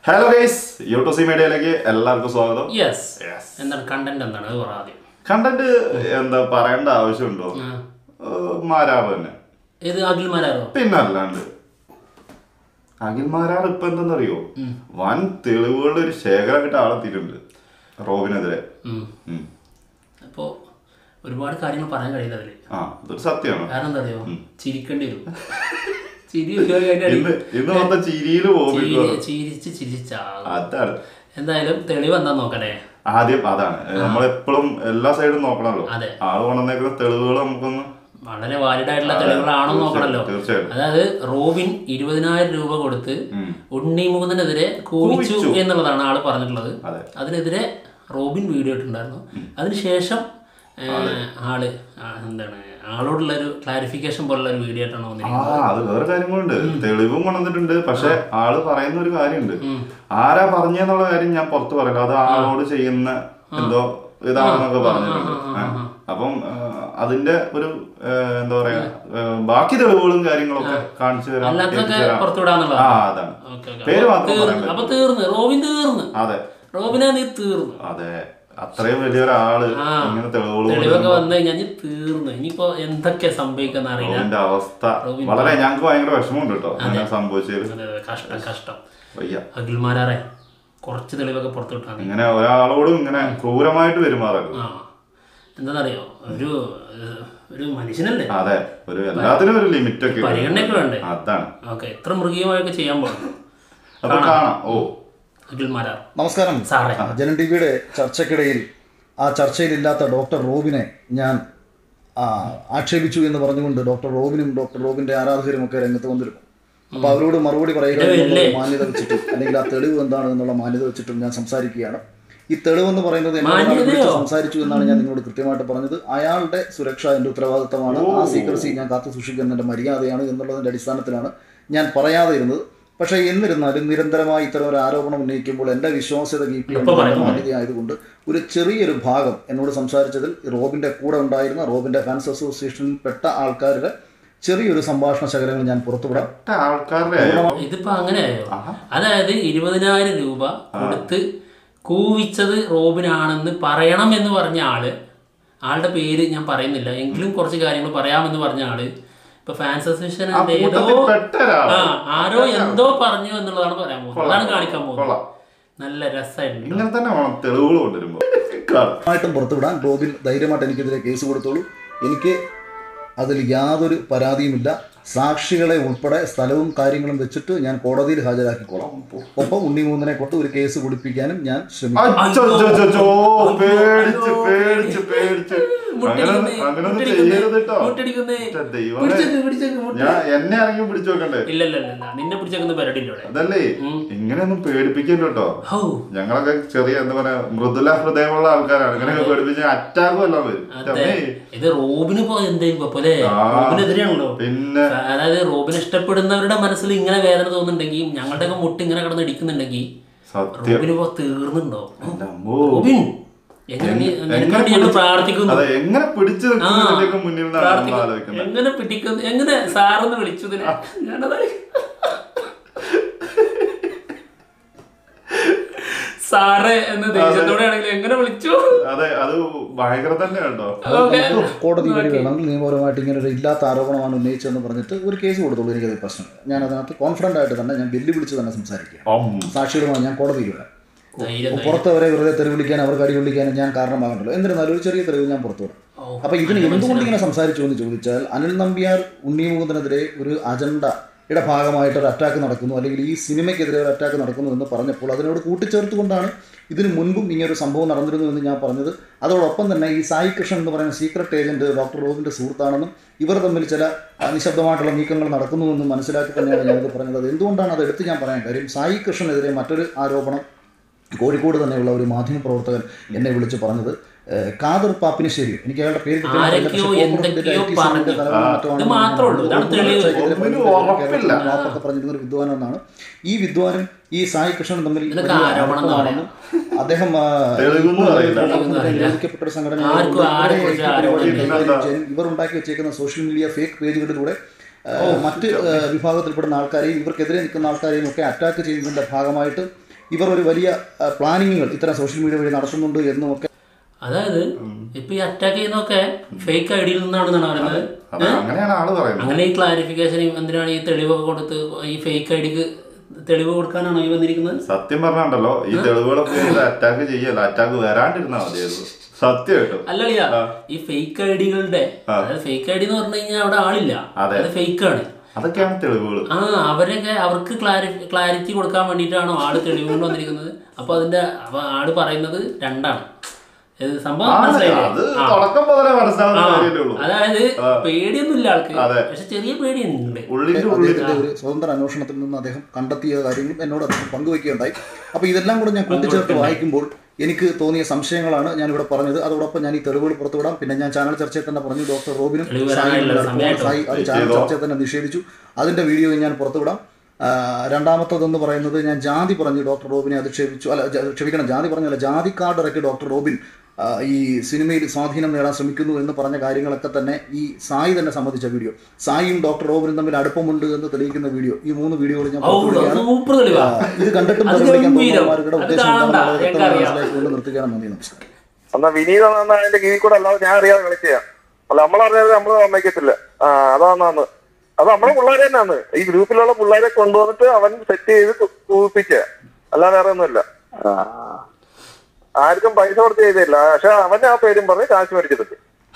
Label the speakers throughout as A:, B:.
A: Hello guys യൂട്യൂസി മീഡിയയിലേക്ക് എല്ലാവർക്കും സ്വാഗതം
B: യെസ്
A: Yes.
B: എന്താണ് കണ്ടന്റ് എന്താണ് അത് പറ ആദ്യം
A: കണ്ടന്റ് എന്താ പറയേണ്ട ആവശ്യമുണ്ടോ
B: ആ.
A: ഏഹ് മാരാറ് തന്നെ
B: ഇത് അഖിൽമാരാറോ
A: പിന്നെ അല്ലാണ്ട് അഖിൽ മാരാർ ഇപ്പൊ എന്തെന്നറിയോ വൻ തെളിവുകളുടെ ഒരു ശേഖരമായിട്ട് ആളെത്തിയിട്ടുണ്ട് റോബിനെതിരെ
B: ഉം.
A: ഉം.
B: അപ്പോ ഒരുപാട് കാര്യങ്ങൾ പറയാൻ കഴിയില്ല അതില്
A: ആ അതൊരു സത്യമാണ്
B: കാരണം എന്താ അറിയോ ചിരിക്കേണ്ടി വരും ചിരി ഒഴിവാക്കാൻ
A: ഇന്ന് ഇന്ന് വന്ന ചിരിയില് പോകും
B: ചിരി- ചിരിച്ച് ചിരിച്ചാകും
A: അതാണ്
B: എന്തായാലും തെളിവ് എന്താ നോക്കണേ
A: ആദ്യം അതാണ് നമ്മളെപ്പോഴും എല്ലാ സൈഡും നോക്കണമല്ലോ
B: അതെ.
A: ആള് കൊണ്ടുവന്നേക്കുന്ന തെളിവുകൾ നമുക്കൊന്ന്
B: വളരെ വാലിഡ് ആയിട്ടുള്ള തെളിവുകളാണോ നോക്കണല്ലോ
A: തീർച്ചയായും
B: അതായത് റോബിൻ ഇരുപതിനായിരം രൂപ കൊടുത്ത് ഉണ്ണി മുകുന്ദനെതിരെ കൂവിച്ചു എന്നുള്ളതാണ് ആള് പറഞ്ഞിട്ടുള്ളത്
A: അതെ.
B: അതിനെതിരെ റോബിൻ വീഡിയോ ഇട്ടുണ്ടായിരുന്നു അതിനുശേഷം ഏഹ്, ആള് ആ, എന്താണ് ആളോടുള്ള ഒരു ക്ലാരിഫിക്കേഷൻ പോലുള്ള ഒരു വീഡിയോ ആയിട്ടാണ്
A: ആ
B: വന്നിരിക്കുന്നത്
A: അത് വേറെ കാര്യങ്ങളുണ്ട് തെളിവും കൊണ്ടുവന്നിട്ടുണ്ട് പക്ഷെ ആള് പറയുന്ന ഒരു കാര്യമുണ്ട് ആരാ പറഞ്ഞെന്നുള്ള കാര്യം ഞാൻ പുറത്ത് പറയില്ല അത് ആളോട് ചെയ്യുന്ന എന്തോ ഇതാണെന്നൊക്കെ പറഞ്ഞിട്ടുണ്ട് ഏ. അപ്പം ആ, അതിന്റെ ഒരു ഏ, എന്താ പറയാ ഏ, ബാക്കി തെളിവുകളും കാര്യങ്ങളൊക്കെ കാണിച്ചു തരാം
B: അല്ലാത്തതൊക്കെ
A: എത്തിച്ചു തരാം.
B: പുറത്തുവിടാന്നുള്ളത്
A: ആ അതാണ്
B: ഓക്കെ
A: പേര് മാത്രം പറയാൻ
B: തീർന്നു അപ്പൊ തീർന്ന് റോബിൻ തീർന്ന്
A: അതെ
B: റോബിനെ നീ തീർന്നു
A: അതെ അത്രയും വലിയൊരാള് ഇങ്ങനെ തെളിവുകൾ
B: തെളിവൊക്കെ വന്നു കഴിഞ്ഞാൽ നീ തീർന്നു ഇനിയിപ്പോ എന്തൊക്കെ സംഭവിക്കുന്ന അറിയില്ല
A: അതിന്റെ അവസ്ഥ വളരെ ഞങ്ങൾക്ക് ഭയങ്കര വിഷമമുണ്ട് കേട്ടോ അങ്ങനെ സംഭവിച്ചത്
B: അതെ, അതെ, കഷ്ടം കഷ്ടം
A: വയ്യ
B: അഖിൽമാരാറെ കുറച്ച് തെളിവൊക്കെ പുറത്തു വിട്ടാണ്
A: ഇങ്ങനെ ഒരാളോടും ഇങ്ങനെ ക്രൂരമായിട്ട് പെരുമാറരുത്
B: ആ എന്താണെന്നറിയോ ഒരു ഏഹ്, ഒരു മനുഷ്യനല്ലേ
A: അതെ ഒരു എല്ലാത്തിനും ഒരു ലിമിറ്റ് ഒക്കെ ഉണ്ട്.
B: പരിഗണനയൊക്കെ വേണ്ടേ
A: അതാണ്
B: ഓക്കെ എത്ര മൃഗീയമായൊക്കെ ചെയ്യാൻ പോകുന്നു
A: അപ്പൊ കാണാം ഓ
B: അഖിൽമാരാർ
C: നമസ്കാരം
B: സാറേ
C: ജനൻ ടി വിയുടെ ചർച്ചയ്ക്കിടയിൽ ആ ചർച്ചയിലില്ലാത്ത ഡോക്ടർ റോബിനെ ഞാൻ ആ, ആക്ഷേപിച്ചു എന്ന് പറഞ്ഞുകൊണ്ട് ഡോക്ടർ റോബിനും ഡോക്ടർ റോബിന്റെ ആരാധകരും ഒക്കെ രംഗത്ത് വന്നിരുന്നു അപ്പൊ അവരോട് മറുപടി പറയുക എന്നുള്ള മാന്യത വെച്ചിട്ടും അല്ലെങ്കിൽ ആ തെളിവ് എന്താണ് എന്നുള്ള മാന്യത വെച്ചിട്ടും ഞാൻ സംസാരിക്കുകയാണ് ഈ തെളിവെന്ന് പറയുന്നത് എന്നോട് ഒരാൾ വിളിച്ച് സംസാരിച്ചു എന്നാണ് ഞാൻ നിങ്ങളോട് കൃത്യമായിട്ട് പറഞ്ഞത് അയാളുടെ സുരക്ഷ എന്റെ ഉത്തരവാദിത്തമാണ് ആ സീക്രസി ഞാൻ കാത്തു സൂക്ഷിക്കുന്ന എന്റെ മര്യാദയാണ് എന്നുള്ളതിന്റെ അടിസ്ഥാനത്തിലാണ് ഞാൻ പറയാതെ ഇരുന്നത് പക്ഷേ എന്നിരുന്നാലും നിരന്തരമായി ഇത്തരം ഒരു ആരോപണം ഉന്നയിക്കുമ്പോൾ എൻ്റെ വിശ്വാസ്യത കീപ്പ് ചെയ്യേണ്ട മാന്യതയായതുകൊണ്ട് ഒരു ചെറിയൊരു ഭാഗം എന്നോട് സംസാരിച്ചതിൽ റോബിന്റെ കൂടെ ഉണ്ടായിരുന്ന റോബിന്റെ ഫാൻസ് അസോസിയേഷനിൽ പെട്ട ആൾക്കാരുടെ ചെറിയൊരു സംഭാഷണ ശകലങ്ങൾ ഞാൻ പുറത്തുവിടാം
A: ഒറ്റ ആൾക്കാരുടെ
B: ഇതിപ്പോ അങ്ങനെയായോ അതായത് ഇരുപതിനായിരം രൂപ കൊടുത്ത് കൂവിച്ചത് റോബിനാണെന്ന് പറയണം എന്ന് പറഞ്ഞ ആള് ആളുടെ പേര് ഞാൻ പറയുന്നില്ല എങ്കിലും കുറച്ച് കാര്യങ്ങൾ പറയാമെന്ന് പറഞ്ഞ ആള് ഇപ്പൊ ഫാൻസ് അസോസിയേഷൻ ഏതോ
A: കൂട്ടത്തിൽ പെട്ട ഒരാള്.
B: ആ ആരോ എന്തോ പറഞ്ഞു എന്നുള്ളതാണ് പറയാൻ പോകുന്നത് അതാണ് കാണിക്കാൻ പോകുന്നത്
A: കൊള്ളാം
B: നല്ല രസമായിട്ടുണ്ട്
A: ഇങ്ങനെ തന്നെ വേണം തെളിവുകൾ കൊണ്ടുവരുമ്പോ കാണാം.
C: ആയിട്ടും പുറത്തുവിടാൻ റോബിൻ ധൈര്യമായിട്ട് എനിക്കെതിരെ കേസ് കൊടുത്തോളൂ എനിക്ക് അതിൽ യാതൊരു പരാതിയുമില്ല സാക്ഷികളെ ഉൾപ്പെടെ സ്ഥലവും കാര്യങ്ങളും വെച്ചിട്ട് ഞാൻ കോടതിയിൽ ഹാജരാക്കിക്കോളാം ഒപ്പം ഉണ്ണിമൂന്നിനെ കൊണ്ട് ഒരു കേസ് കുടിപ്പിക്കാനും ഞാൻ ശ്രമിക്കും
A: അച്ചോ, അച്ചോ, അച്ചോ, അച്ചോ, പേടിച്ച് പേടിച്ച് പേടിച്ച് അങ്ങനെ അങ്ങനൊന്നും ചെയ്യരുത് കേട്ടോ
B: മുട്ടടിക്കുന്നേ
A: ഒറ്റ ദൈവമേ.
B: പിടിച്ചേക്ക് പിടിച്ചേക്ക് മുട്ട-
A: ഞാൻ എന്നെ ഇറങ്ങി പിടിച്ചു നോക്കണ്ടേ
B: ഇല്ല ഇല്ല ഇല്ല ഇല്ല. നിന്നെ പിടിച്ചേക്കുന്ന പരിപാടി ഇല്ല ഇവിടെ
A: അതല്ലേ ഇങ്ങനെയൊന്നും പേടിപ്പിക്കല്ലോ കേട്ടോ
B: ഹോ
A: ഞങ്ങളൊക്കെ ചെറിയ എന്താ പറയാ മൃദുല ഹൃദയമുള്ള ആൾക്കാരാണ് ഇങ്ങനെയൊക്കെ പേടിപ്പിച്ച അറ്റാക്കും എല്ലാം വരും
B: അതെ
A: അമ്മേ.
B: ഇത് റോബിന് പോ എന്തേലും കുഴപ്പമില്ലേ റോബിനെതിരെയാണല്ലോ
A: പിന്നെ
B: അതായത് റോബിനെ ഇഷ്ടപ്പെടുന്നവരുടെ മനസ്സിൽ ഇങ്ങനെ വേദന തോന്നുന്നുണ്ടെങ്കിൽ ഞങ്ങളുടെ ഒക്കെ മുട്ട് ഇങ്ങനെ കിടന്ന് ഇടിക്കുന്നുണ്ടെങ്കിൽ
A: സത്യം
B: റോബിന് ഇപ്പോ തീർന്നുണ്ടോ
A: എൻ്റെ അമ്മോ.
B: റോബിൻ എങ്ങനെ നീ- നിനക്ക് വേണ്ടി ഞങ്ങൾ പ്രാർത്ഥിക്കുന്നു
A: അതെ എങ്ങനെ പിടിച്ചു
B: ആ,
A: നിൽക്കുന്നതിന്റെയൊക്കെ മുന്നിൽ നിന്നാണ് നമ്മൾ
B: പ്രാർത്ഥിക്കുന്നു.
A: ആലോചിക്കുന്നത്
B: എങ്ങനെ പിടിക്കുന്നു എങ്ങനെ സാറെന്ന് വിളിച്ചതിന് ഞാനതാ സാറേ എന്ന് ദേഷ്യത്തോടെ ആണെങ്കിൽ എങ്ങനെ വിളിച്ചു
A: അതെ അത് ഭയങ്കര തന്നെ കേട്ടോ
B: ഓക്കെ
C: കോടതി വഴി വേണമെങ്കിൽ നിയമപരമായിട്ട് ഇങ്ങനെ ഒരു ഇല്ലാത്ത ആരോപണമാണ് ഉന്നയിച്ചതെന്ന് പറഞ്ഞിട്ട് ഒരു കേസ് കൊടുത്തോളൂ എനിക്കത് പ്രശ്നം ഞാൻ അതിനകത്ത് കോൺഫിഡൻ്റ് ആയിട്ട് തന്നെ ഞാൻ വെല്ലുവിളിച്ച് തന്നെ സംസാരിക്കുക
A: അം.
C: സാക്ഷികളുമായി ഞാൻ കോടതിയിൽ വരാം
B: ധൈര്യം
C: പുറത്തവരെ വെറുതെ തെറി വിളിക്കാൻ അവർക്ക് അടി വിളിക്കാനും ഞാൻ കാരണമാകണ്ടല്ലോ എന്നിരുന്നാലും ഒരു ചെറിയ തെളിവ് ഞാൻ പുറത്തു വിടാം
B: ഓ,
C: അപ്പൊ ഇതിന് എന്തുകൊണ്ട് ഇങ്ങനെ സംസാരിച്ചു എന്ന് ചോദിച്ചാൽ അനിൽ നമ്പ്യാർ ഉണ്ണിമുകുന്ദനെതിരെ ഒരു അജണ്ടയുടെ ഭാഗമായിട്ട് ഒരു അറ്റാക്ക് നടക്കുന്നു അല്ലെങ്കിൽ ഈ സിനിമയ്ക്കെതിരെ ഒരു അറ്റാക്ക് നടക്കുന്നു എന്ന് പറഞ്ഞപ്പോൾ അതിനോട് കൂട്ടിച്ചേർത്തുകൊണ്ടാണ് ഇതിന് മുൻപും ഇങ്ങനൊരു സംഭവം നടന്നിരുന്നു എന്ന് ഞാൻ പറഞ്ഞത് അതോടൊപ്പം തന്നെ ഈ സായി കൃഷ്ണൻ എന്ന് പറയുന്ന സീക്രട്ട് ഏജന്റ് ഡോക്ടർ റോബിന്റെ സുഹൃത്താണെന്നും ഇവർ തമ്മിൽ ചില ആ, നിശബ്ദമായിട്ടുള്ള നീക്കങ്ങൾ നടക്കുന്നുവെന്നും മനസ്സിലാക്കി തന്നെയാണ് ഞാനത് പറഞ്ഞത് അത് എന്തുകൊണ്ടാണ് അത് എടുത്ത് ഞാൻ പറയാൻ കാര്യം സായി കൃഷ്ണനെതിരെ മറ്റൊരു ആരോപണം കോഴിക്കോട് തന്നെയുള്ള ഒരു മാധ്യമപ്രവർത്തകൻ എന്നെ വിളിച്ച് പറഞ്ഞത് ഏഹ്, കാദർ പാപ്പിനിശ്ശേരി എനിക്ക് അയാളുടെ പേര് കൃത്യമായി അറിയില്ല.
B: ആരൊക്കെയോ
C: പക്ഷേ
B: എന്തൊക്കെയോ
C: IT സെല്ലിന്റെ
B: പറഞ്ഞു.
C: തലവനോ മറ്റോ
B: ഇത്
C: ആണെന്ന്
B: മാത്രമേ ഉള്ളൂ. ഇതാണ്
C: ഞാൻ
B: തെളിവ്.
C: ഇതിലെ
A: ഒന്നിനും
C: കേരളത്തിൽ
A: ഉറപ്പില്ല.
C: മാപ്പൊക്കെ പറഞ്ഞിരുന്ന ഒരു വിദ്വാനെന്നാണ് ഈ വിദ്വാനും ഈ സായി കൃഷ്ണനും തമ്മിൽ
B: ഇതൊക്കെ
C: വലിയ
B: ആരോപണം എന്ന്
C: അടുപ്പമാണെന്നും അദ്ദേഹം ആ,
A: തെളിവൊന്നും അറിയില്ല.
B: തെളിവൊന്നും അറിയില്ല.
C: നിരോധിക്കപ്പെട്ട ഒരു സംഘടന
B: ആർക്കും ആരെക്കുറിച്ച് ആരോപണം
A: ഇല്ല.
C: ഇവർ ഉണ്ടാക്കി വെച്ചേക്കുന്ന സോഷ്യൽ മീഡിയ ഫേക്ക് പേജുകളിലൂടെ ആ, മറ്റ് ആ, വിഭാഗത്തിൽപ്പെടുന്ന ആൾക്കാരെയും ഇവർക്കെതിരെ നിൽക്കുന്ന ആൾക്കാരെയും ഒക്കെ അറ്റാക്ക് ചെയ്യുന്നതിന്റെ ഭാഗമായിട്ട് ഇവർ ഒരു വലിയ പ്ലാനിങ്ങുകൾ ഇത്തരം സോഷ്യൽ മീഡിയ വഴി നടത്തുന്നുണ്ട് എന്നും ഒക്കെ
B: അതായത് ഇപ്പൊ ഈ അറ്റാക്ക് ചെയ്യുന്നതൊക്കെ ഫേക്ക് ഐഡിയിൽ നിന്നാണെന്നാണ് പറയുന്നത്
A: അതെ അങ്ങനെയാണ് ആള് പറയുന്നത്
B: അങ്ങനെ ഈ ക്ലാരിഫിക്കേഷൻ എന്തിനാണ് ഈ തെളിവൊക്കെ കൊടുത്ത് ഈ ഫേക്ക് ഐഡിക്ക് തെളിവ് കൊടുക്കാനാണോ ഈ വന്നിരിക്കുന്നത്
A: സത്യം പറഞ്ഞുണ്ടല്ലോ ഈ തെളിവുകളൊക്കെ ചെയ്ത് അറ്റാക്ക് ചെയ്യല്ല അറ്റാക്ക് വരാണ്ടിരുന്നാ മതിയായിരുന്നു സത്യമായിട്ടും
B: അല്ലളിയ ഈ ഫേക്ക് ഐഡികളുടെ അതായത് ഫേക്ക് ഐഡി എന്ന് പറഞ്ഞു കഴിഞ്ഞാൽ അവിടെ ആളില്ല
A: അതെ.
B: അത് ഫേക്ക് ആണ്
A: അതൊക്കെയാണ് തെളിവുകൾ
B: ആ അവരൊക്കെ അവർക്ക് ക്ലാരി ക്ലാരിറ്റി കൊടുക്കാൻ വേണ്ടിയിട്ടാണോ ആള് തെളിവ് കൊണ്ട് വന്നിരിക്കുന്നത് അപ്പൊ അതിന്റെ അപ്പൊ ആള് പറയുന്നത് രണ്ടാണ് ഇത് സംഭവം മനസ്സിലായില്ലേ
A: അത്
B: ആ.
A: തുടക്കം മുതലേ മനസ്സിലാവുന്ന
B: ആ.
A: കാര്യമല്ലേ ഉള്ളൂ
B: അതായത് പേടിയൊന്നും ഇല്ല ആൾക്ക്
A: അതെ.
B: പക്ഷെ ചെറിയ പേടിയുണ്ട്
A: ഉള്ളിന്റെ ഉള്ളിൽ
C: അദ്ദേഹത്തിന്റെ ഒരു സ്വതന്ത്ര അന്വേഷണത്തിൽ നിന്ന് അദ്ദേഹം കണ്ടെത്തിയ കാര്യങ്ങളും എന്നോട് അദ്ദേഹം പങ്കുവയ്ക്കുകയുണ്ടായി അപ്പോൾ ഇതെല്ലാം കൂടെ ഞാൻ കൂട്ടിച്ചേർത്ത് വായിക്കുമ്പോൾ എനിക്ക് തോന്നിയ സംശയങ്ങളാണ് ഞാൻ ഇവിടെ പറഞ്ഞത് അതോടൊപ്പം ഞാൻ ഈ തെളിവുകൾ പുറത്തുവിടാം പിന്നെ ഞാൻ ചാനൽ ചർച്ചയിൽ തന്നെ പറഞ്ഞു ഡോക്ടർ റോബിനും
B: തെളിവ്
C: സായിയും
B: വരാനുള്ള
C: കൂടെ
B: സമയമായിട്ടോ?
C: സായി അത് ചാനൽ ചർച്ചയിൽ തന്നെ നിഷേധിച്ചു അതിന്റെ വീഡിയോ ഞാൻ പുറത്തുവിടാം ആ, രണ്ടാമത്തതെന്ന് പറയുന്നത് ഞാൻ ജാതി പറഞ്ഞു ഡോക്ടർ റോബിനെ അധിക്ഷേപിച്ചു അല്ല ജ- ക്ഷമിക്കണം ജാതി പറഞ്ഞല്ല ജാതി കാർഡ് ഇറക്കി ഡോക്ടർ റോബിൻ ആ, ഈ സിനിമയിൽ സ്വാധീനം നേടാൻ ശ്രമിക്കുന്നു എന്ന് പറഞ്ഞ കാര്യങ്ങളൊക്കെ തന്നെ ഈ സായി തന്നെ സംബന്ധിച്ച വീഡിയോ സായിയും ഡോക്ടർ റോബിനും തമ്മിൽ അടുപ്പമുണ്ട് എന്ന് തെളിയിക്കുന്ന വീഡിയോ ഈ മൂന്ന് വീഡിയോകൾ ഞാൻ പുറത്തുവിടുകയാണ്.
B: സൂപ്പർ തെളിവാ
C: ആ, ഇത് കണ്ടിട്ടും
B: അത്
C: പ്രതികരിക്കാൻ
B: ഗംഭീരം.
C: പോകുന്നവരുടെ
B: അത്
C: ഉദ്ദേശം
B: കാണണ്ട.
C: എന്താണെന്നുള്ളത് വ്യക്തമായി
B: ഞങ്ങൾക്കറിയാം.
C: മനസ്സിലാക്കിക്കൊണ്ട് നിർത്തുകയാണ് നന്ദി നമസ്കാരം
D: എന്നാ വിനീത് എന്നാ അതിന്റെ കീഴിൽ കൂടെ അല്ലാതെ ഞാൻ അറിയാതെ കളിക്കുക അല്ല നമ്മളറിയാതെ നമ്മൾ സമ്മതിക്കത്തില്ല ആ അതാന്നാന്ന് അത് നമ്മളെ പിള്ളേരെ തന്നെയാണ് ഈ ഗ്രൂപ്പിലുള്ള പിള്ളേരെ കൊണ്ടുവന്നിട്ട് അവൻ സെറ്റ് ചെയ്ത് കൂപ്പിച്ച അല്ലാതെ വേറെ ഒന്നുമില്ല ആർക്കും പൈസ കൊടുത്ത് ചെയ്തില്ല പക്ഷെ അവന്റെ ആ പേരും പറഞ്ഞ് കാശ് മേടിച്ചിട്ടുണ്ട്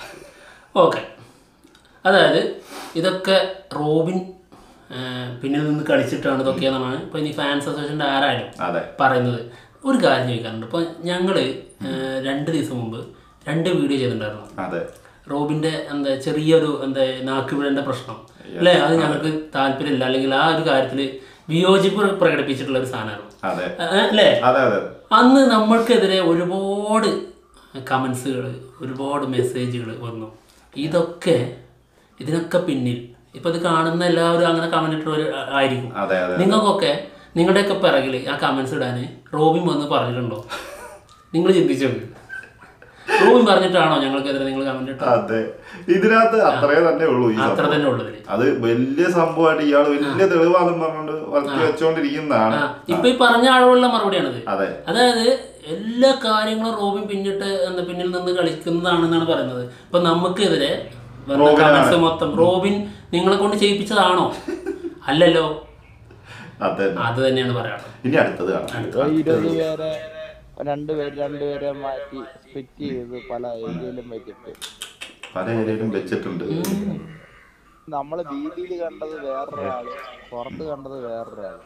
B: ഓക്കെ അതായത് ഇതൊക്കെ റോബിൻ ആ, പിന്നിൽ നിന്ന് കളിച്ചിട്ടാണ് ഇതൊക്കെ എന്നാണ് ഇപ്പൊ ഇനി ഫാൻസ് അസോസിയേഷൻ്റെ ആരായാലും
A: അതെ
B: പറയുന്നത് ഒരു കാര്യം ചോദിക്കാറുണ്ട് ഇപ്പൊ ഞങ്ങള് ആ, രണ്ട് ദിവസം മുമ്പ് രണ്ട് വീഡിയോ ചെയ്തിട്ടുണ്ടായിരുന്നു
A: അതെ
B: റോബിന്റെ എന്താ ചെറിയൊരു എന്താ നാക്കുപിഴന്റെ പ്രശ്നം അല്ലേ അത് ഞങ്ങൾക്ക് താല്പര്യമില്ല അല്ലെങ്കിൽ ആ ഒരു കാര്യത്തിൽ വിയോജിപ്പ് പ്രകടിപ്പിച്ചിട്ടുള്ള ഒരു സാധനമായിരുന്നു
A: അതെ
B: ആ, അല്ലേ
A: അതെ അതെ
B: അന്ന് നമ്മൾക്കെതിരെ ഒരുപാട് കമൻസുകൾ ഒരുപാട് മെസ്സേജുകൾ വന്നു ഇതൊക്കെ ഇതിനൊക്കെ പിന്നിൽ ഇപ്പൊ ഇത് കാണുന്ന എല്ലാവരും അങ്ങനെ കമന്റ് ഇട്ടവർ ആയിരിക്കും
A: അതെ അതെ
B: നിങ്ങൾക്കൊക്കെ നിങ്ങളുടെയൊക്കെ പിറകിൽ ആ കമന്റ്സ് ഇടാൻ റോബിൻ വന്ന് പറഞ്ഞിട്ടുണ്ടോ നിങ്ങൾ ചിന്തിച്ചു നോക്ക് റോബിൻ പറഞ്ഞിട്ടാണോ ഞങ്ങൾക്കെതിരെ നിങ്ങൾ കമന്റ് ഇട്ടത്
A: അതെ ഇതിനകത്ത് അത്രേ തന്നെ ഉള്ളൂ ഈ
B: അത്ര
A: സംഭവം
B: തന്നെ ഉള്ളതിൽ
A: അത് വലിയ സംഭവമായിട്ട് ഇയാൾ വലിയ തെളിവാണെന്ന് പറഞ്ഞുകൊണ്ട് വളർത്തി വെച്ചോണ്ടിരിക്കുന്നതാണ്
B: ഇപ്പൊ ഈ പറഞ്ഞ ആളുകളുടെ മറുപടിയാണത്
A: അതെ
B: അതായത് എല്ലാ കാര്യങ്ങളും റോബിൻ പിന്നിട്ട് എന്താ പിന്നിൽ നിന്ന് കളിക്കുന്നതാണെന്നാണ് പറയുന്നത് ഇപ്പൊ നമുക്കെതിരെ വന്ന കമന്റ്സ് മൊത്തം റോബിൻ നിങ്ങളെ കൊണ്ട് ചെയ്യിപ്പിച്ചതാണോ അല്ലല്ലോ
A: അതെ
B: അത് തന്നെയാണ് പറയാനുള്ളത്
A: ഇനി അടുത്തത് കാണാം
E: ഇരുപത് പേരെ രണ്ടുപേര് രണ്ടുപേരെ മാറ്റി സ്പ്ലിറ്റ് ചെയ്ത് പല ഏരിയയിലും വെച്ചിട്ട്
A: പല ഏരിയയിലും വെച്ചിട്ടുണ്ട്
E: നമ്മള് വീതിയിൽ കണ്ടത് വേറൊരാള് പുറത്ത് കണ്ടത് വേറൊരാള്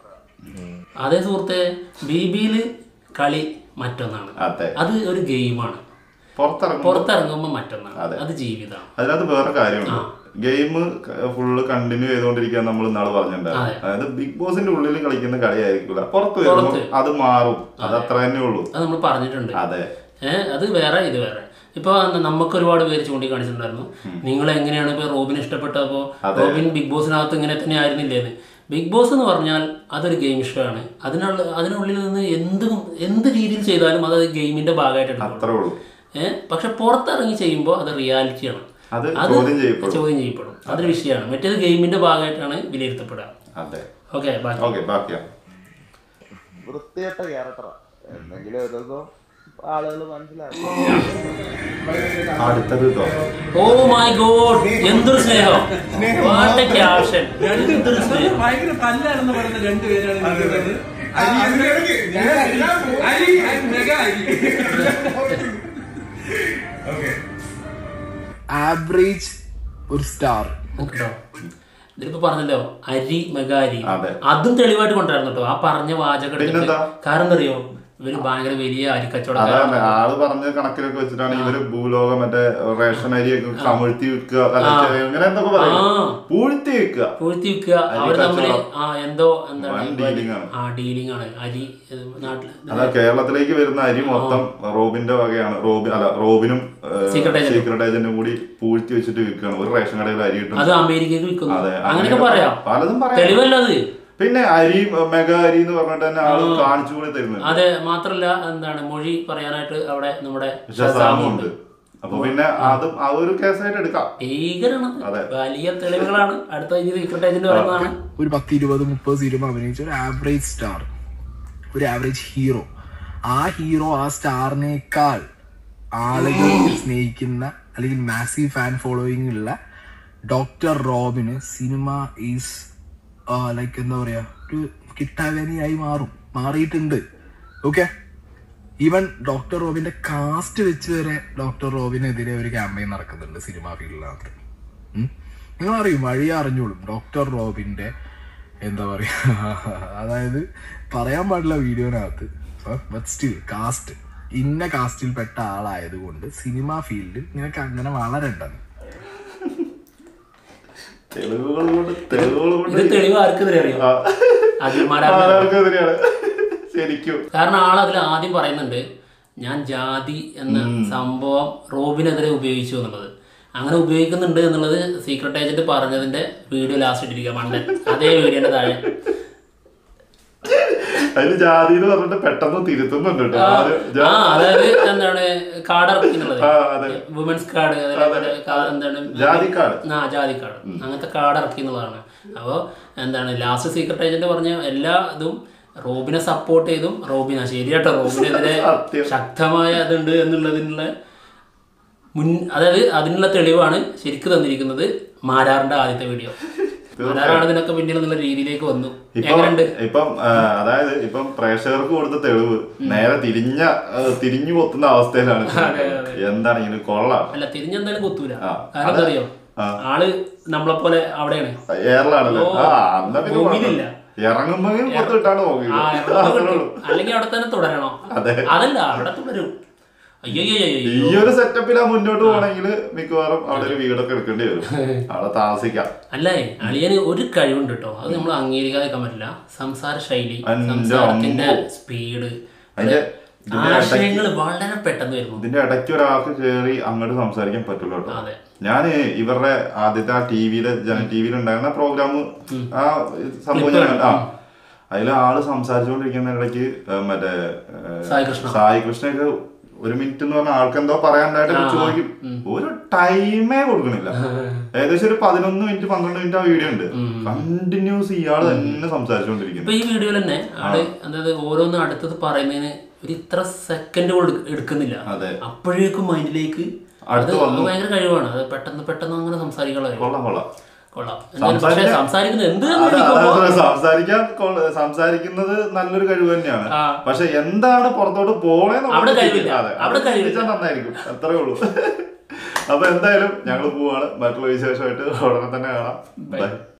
B: അതേ സുഹൃത്തെ ബി ബിയില് കളി മറ്റൊന്നാണ്
A: അതെ
B: അത് ഒരു ഗെയിമാണ്
A: പുറത്തിറങ്ങും
B: പുറത്തിറങ്ങുമ്പോൾ മറ്റൊന്നാണ് അത് ജീവിതമാണ്
A: അതിനകത്ത് വേറെ കാര്യമുണ്ട് ഗെയിം ഫുള്ള് കണ്ടിന്യൂ ചെയ്തുകൊണ്ടിരിക്കാൻ നമ്മൾ ഇന്നാള് പറഞ്ഞിട്ടുണ്ടായിരുന്നു അതായത് ബിഗ് ബോസിന്റെ ഉള്ളിൽ കളിക്കുന്ന കളിയായിരിക്കില്ല പുറത്ത് വരുമ്പോൾ അത് മാറും അത് അത്ര തന്നെ ഉള്ളൂ
B: അത് നമ്മൾ പറഞ്ഞിട്ടുണ്ട്
A: അതെ
B: ഏഹ് അത് വേറെ ഇത് വേറെ ഇപ്പൊ എന്താ നമുക്ക് ഒരുപാട് പേര് ചൂണ്ടിക്കാണിച്ചിട്ടുണ്ടായിരുന്നു നിങ്ങൾ എങ്ങനെയാണ് ഇപ്പൊ റോബിൻ ഇഷ്ടപ്പെട്ടപ്പോ റോബിൻ ബിഗ് ബോസിനകത്ത് ഇങ്ങനെ തന്നെ ആയിരുന്നില്ലേന്ന് ബിഗ് ബോസ് എന്ന് പറഞ്ഞാൽ അതൊരു ഗെയിം ഷോ ആണ് അതിനുള്ള അതിനുള്ളിൽ നിന്ന് എന്തും എന്ത് രീതിയിൽ ചെയ്താലും അത് ഗെയിമിന്റെ ഭാഗമായിട്ട് എടുക്കും
A: അത്രേ ഉള്ളൂ
B: ഏഹ് പക്ഷെ പുറത്തിറങ്ങി ചെയ്യുമ്പോൾ അത് റിയാലിറ്റിയാണ്
A: അത്
B: അത്
A: ചോദ്യം ചെയ്യപ്പെടും
B: ചോദ്യം ചെയ്യപ്പെടും അതൊരു വിഷയമാണ് മറ്റേത് ഗെയിമിന്റെ ഭാഗമായിട്ടാണ് വിലയിരുത്തപ്പെടുക
A: അതെ
B: ഓക്കെ ബാക്കി
A: ഓക്കെ ബാക്കിയാ
E: വൃത്തികെട്ട ക്യാരക്ടറാ എന്തെങ്കിലും ഒരു ദിവസം ആളുകൾ മനസ്സിലാക്കും
A: അടുത്തത് ഇതോ
B: ഓ മൈ ഗോഡ് എന്തൊരു സ്നേഹം വാട്ട് എ ക്യാപ്ഷൻ എന്തൊരു സ്നേഹം
F: ഭയങ്കര തല്ലാണെന്ന് പറയുന്ന രണ്ടുപേരാണ് നിൽക്കുന്നത്. അരി and മെഗാ അരി.
G: ആവറേജ് ഒരു സ്റ്റാർ
B: കേട്ടോ ഇതിലിപ്പോ പറഞ്ഞല്ലോ അരി മെഗാ അരി
A: അതെ.
B: അതും തെളിവായിട്ട് കൊണ്ടുവരണം കേട്ടോ ആ പറഞ്ഞ വാചകം എടുത്തിട്ട്
A: പിന്നെന്താ?
B: കാരണം എന്താ അറിയോ ഇവര് ഭയങ്കര വലിയ അരി കച്ചവടക്കാരാണ്
A: അതാണ് ആള് പറഞ്ഞ കണക്കിലൊക്കെ വെച്ചിട്ടാണ് ഇവര് ഭൂലോകം മറ്റേ റേഷൻ അരിയൊക്കെ കമിഴ്ത്തി വെക്കുക അല്ല അങ്ങനെ എന്തൊക്കെ പറയും
B: ആ.
A: പൂഴ്ത്തി വെക്കുക
B: പൂഴ്ത്തി വിൽക്കുക അവർ തമ്മിൽ ആ എന്തോ എന്താണ്
A: വൻ dealing ആണ്.
B: ആ ഡീലിംഗ് ആണ് അരി ഇത് നാട്ടില്
A: അതാ കേരളത്തിലേക്ക് വരുന്ന അരി മൊത്തം റോബിന്റെ വകയാണ് റോബിൻ അല്ല റോബിനും
B: Secret agent.
A: സീക്രട്ട് ഏജന്റും കൂടി പൂഴ്ത്തി വെച്ചിട്ട് വിൽക്കുകയാണ് ഒരു റേഷൻ കടയിൽ അരി കിട്ടും
B: അത് അമേരിക്കക്ക് വിൽക്കുന്നു
A: അതെ
B: അങ്ങനെയൊക്കെ പറയാം
A: പലതും പറയാം
B: തെളിവല്ല അത്
A: പിന്നെ അരി മെഗാ അരി എന്ന് പറഞ്ഞിട്ട് തന്നെ ആള് കാണിച്ചു കൂടി തരുന്നുണ്ട്
B: അതെ മാത്രല്ല എന്താണ് മൊഴി പറയാനായിട്ട് അവിടെ നമ്മുടെ
A: ഷസാമുണ്ട് അപ്പൊ പിന്നെ അതും ആ ഒരു കേസായിട്ട് എടുക്കാം
B: ഭീകരമാണ്
A: അതെ.
B: വലിയ തെളിവുകളാണ് അടുത്ത ഇനി സീക്രട്ട് ഏജന്റ് പറയുന്നതാണ്
G: ഒരു പത്ത് ഇരുപത് മുപ്പത് സിനിമ അഭിനയിച്ച ഒരു ആവറേജ് സ്റ്റാർ ഒരു ആവറേജ് ഹീറോ ആ ഹീറോ ആ സ്റ്റാറിനേക്കാൾ ആളുകൾ സ്നേഹിക്കുന്ന അല്ലെങ്കിൽ മാസീവ് ഫാൻ ഫോളോയിങ് ഉള്ള ഡോക്ടർ റോബിന് സിനിമ ഈസ് ലൈക്ക് എന്താ പറയാ ഒരു കിട്ടാവേനിയായി മാറും മാറിയിട്ടുണ്ട് ഓക്കെ ഈവൻ ഡോക്ടർ റോബിന്റെ കാസ്റ്റ് വെച്ച് വരെ ഡോക്ടർ റോബിനെതിരെ ഒരു ക്യാമ്പയിൻ നടക്കുന്നുണ്ട് സിനിമാ ഫീൽഡിനകത്ത് നിങ്ങൾ അറിയും വഴി അറിഞ്ഞോളും ഡോക്ടർ റോബിന്റെ എന്താ പറയാ അതായത് പറയാൻ പാടില്ല വീഡിയോനകത്ത് ബട്ട് സ്റ്റിൽ കാസ്റ്റ് ഇന്ന കാസ്റ്റിൽ പെട്ട ആളായതുകൊണ്ട് സിനിമാ ഫീൽഡിൽ നിനക്ക് അങ്ങനെ വളരണ്ടെന്ന്
A: തെളിവുകൾ കൊണ്ട് തെളിവുകൾ
B: ഇത്
A: കൊണ്ട്
B: തെളിവ് ആർക്കെതിരെ അറിയാം
A: ആ.
B: അഖിൽമാരാണ്
A: ആരാൾക്കെതിരെയാണ് ശരിക്കും
B: കാരണം ആൾ അതിൽ ആദ്യം പറയുന്നുണ്ട് ഞാൻ ജാതി എന്ന സംഭവം റോബിനെതിരെ ഉപയോഗിച്ചു എന്നുള്ളത് അങ്ങനെ ഉപയോഗിക്കുന്നുണ്ട് എന്നുള്ളത് സീക്രട്ട് ഏജന്റ് പറഞ്ഞതിന്റെ വീഡിയോ ലാസ്റ്റ് ഇട്ടിരിക്കുക മണ്ടൻ അതേ വീഡിയോന്റെ താഴെ
A: അതിന് ജാതി എന്ന് പറഞ്ഞിട്ട് പെട്ടെന്ന് തിരുത്തുന്നുണ്ട് കേട്ടോ ആദ്യം
B: ആ
A: ജാ-
B: അതായത് എന്താണ് കാർഡ് ഇറക്കി എന്നുള്ളത്
A: ആ, അതെ.
B: വുമൻസ് കാർഡ് അതേപോലെ കാ- എന്താണ്
A: ജാതി കാർഡ്.
B: ആ ജാതി കാർഡ് അങ്ങനത്തെ കാർഡ് ഇറക്കി എന്നുള്ളതാണ് അപ്പോൾ എന്താണ് ലാസ്റ്റ് സീക്രട്ട് ഏജന്റ് പറഞ്ഞ എല്ലാ ഇതും റോബിനെ സപ്പോർട്ട് ചെയ്തും റോബിന ശരിയാട്ടോ റോബിനെതിരെ
A: സത്യം.
B: ശക്തമായ ഇതുണ്ട് എന്നുള്ളതിനുള്ള മുൻ അതായത് അതിനുള്ള തെളിവാണ് ശരിക്ക് തന്നിരിക്കുന്നത് മാരാറിന്റെ ആദ്യത്തെ വീഡിയോ മാരാറാണ് ഇതിനൊക്കെ പിന്നിൽ എന്നുള്ള രീതിയിലേക്ക് വന്നു
A: ഇപ്പം
B: എങ്ങനെയുണ്ട്
A: ഇപ്പം ആ, അതായത് ഇപ്പം പ്രേക്ഷകർക്ക് കൊടുത്ത തെളിവ് നേരെ തിരിഞ്ഞ ആ, തിരിഞ്ഞു കൊത്തുന്ന അവസ്ഥയിലാണ് എന്താണെങ്കിലും കൊള്ളാം
B: അല്ല തിരിഞ്ഞെന്തായാലും കുത്തൂല
A: ആ.
B: കാരണം എന്താ അറിയോ
A: ആ.
B: ആള് നമ്മളെ പോലെ അവിടെയാണ്
A: എയറിലാണല്ലോ
B: ഓ,
A: ആ എന്നാ പിന്നെ
B: ഭൂമിയിലില്ല.
A: കുഴപ്പമില്ല. ഇറങ്ങുമ്പോൾ പുറത്ത് വിട്ടാണ്
B: ആ, ഇറങ്ങുമ്പോ
A: നോക്കി
B: കിട്ടും. അല്ലെങ്കിൽ അവിടെ തന്നെ തുടരണോ
A: അതെ.
B: അതല്ല അവിടെ തുടരും അയ്യോ അയ്യോ അയ്യോ,
A: ഈ
B: അയ്യോ
A: ഒരു സെറ്റപ്പിലാ മുന്നോട്ട് പോകണമെങ്കിൽ മിക്കവാറും അവിടെ ഒരു വീടൊക്കെ എടുക്കേണ്ടി വരും അവിടെ താമസിക്കാം
B: അല്ലേ അളിയന് ഒരു കഴിവുണ്ട് കേട്ടോ അത് നമ്മൾ അംഗീകരിക്കാതെ നിൽക്കാൻ പറ്റില്ല സംസാര ശൈലി
A: അന്റെ
B: സംസാരത്തിന്റെ
A: അമ്മോ.
B: സ്പീഡ്
A: അതിന്റെ ഇതിന്റെ
B: ആശയങ്ങൾ വളരെ പെട്ടെന്ന് വരുന്നു
A: ഇതിന്റെ ഇടയ്ക്ക് ഒരാൾക്ക് കയറി അങ്ങോട്ട് സംസാരിക്കാൻ പറ്റുള്ളൂ കേട്ടോ
B: അതെ.
A: ഞാന് ഇവരുടെ ആദ്യത്തെ ആ ടി വിയിലെ ടി വിയിൽ ഉണ്ടായിരുന്ന പ്രോഗ്രാം ആ സംഭവം ഞാൻ ആ അതിൽ ആള് സംസാരിച്ചുകൊണ്ടിരിക്കുന്ന ഇടയ്ക്ക് ഏ, മറ്റേ ഏ,
B: സായി കൃഷ്ണ.
A: സായി കൃഷ്ണയൊക്കെ ഒരു മിനിറ്റ് എന്ന് പറഞ്ഞാൽ ആൾക്ക് എന്തോ പറയാണ്ടായിട്ട് ചോദിക്കും ഒരു ടൈമേ കൊടുക്കണില്ല ഏകദേശം ഒരു പതിനൊന്ന് മിനിറ്റ് പന്ത്രണ്ട് മിനിറ്റ് ആ വീഡിയോ ഉണ്ട് കണ്ടിന്യൂസ് ഇയാള് തന്നെ സംസാരിച്ചുകൊണ്ടിരിക്കുന്നു
B: ഇപ്പൊ ഈ വീഡിയോയിൽ തന്നെ ആള് അതായത് ഓരോന്ന് അടുത്തത് പറയുന്നതിന് ഒരു ഇത്ര സെക്കൻഡ് എടുക്കുന്നില്ല
A: അതെ.
B: അപ്പോഴേക്കും മൈൻഡിലേക്ക് അത്
A: അടുത്ത് വന്നു.
B: ഭയങ്കര കഴിവാണ് അത് പെട്ടെന്ന് പെട്ടെന്ന് അങ്ങനെ സംസാരിക്കാനുള്ള കഴിവ്.
A: കൊള്ളാം കൊള്ളാം
B: കൊള്ളാം എന്തായാലും പക്ഷേ
A: സംസാരിക്കാൻ-
B: സംസാരിക്കുന്നത് എന്ത്
A: അത്
B: എന്ന് ചോദിക്കുമ്പോ
A: അത് സംസാരിക്കാൻ കൊള്ള- സംസാരിക്കുന്നത് നല്ലൊരു കഴിവ് തന്നെയാണ്
B: ആ.
A: പക്ഷെ എന്താണ് പുറത്തോട്ട് പോണേന്ന്
B: അവിടെ കഴിവില്ല.
A: അതെ
B: അവിടെ
A: അത്
B: കഴിവില്ല.
A: ചിന്തിച്ചാൽ നന്നായിരിക്കും അത്രേ ഉള്ളൂ അപ്പൊ എന്തായാലും ഞങ്ങൾ പോവാണ് മറ്റുള്ള വിശേഷമായിട്ട് ഉടനെ തന്നെ കാണാം ബൈ